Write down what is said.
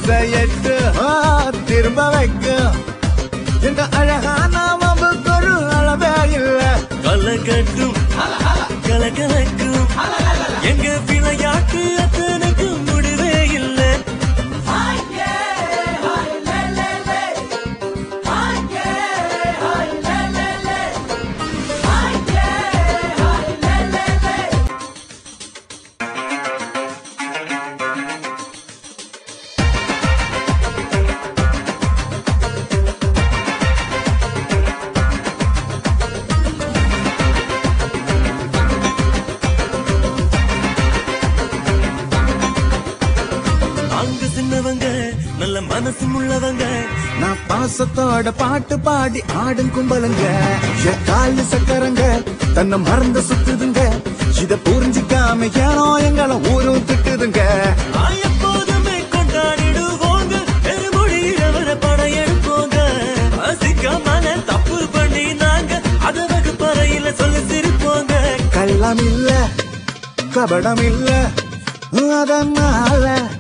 அதை எட்டு ஆ, திரும்ப வைக்கும் எங்க அழகான ஒரு அளவே இல்லை கலகட்டும் கலகலக்கும் எங்க விளையாட்டு அத்தனுக்கு முடிவே இல்லை நாங்க சின்னவங்க நல்ல மனசும் உள்ளவங்க நான் பாசத்தோட பாட்டு பாடி ஆடும் கும்பலுங்க என் காலு சக்கரங்க தன்னை மறந்து சுத்துதுங்க இத புரிஞ்சுக்காம ஏனோ எங்களை ஊரும் திட்டுதுங்க நான் எப்போதுமே கொண்டாடிடுவோங்க பெருமொழியில வர படையெடுப்போங்க அசிக்காமல தப்பு பண்ணி நாங்க அத வகுப்பறையில சொல்லி சிரிப்போங்க கள்ளம் இல்ல கபடம் இல்ல அதனால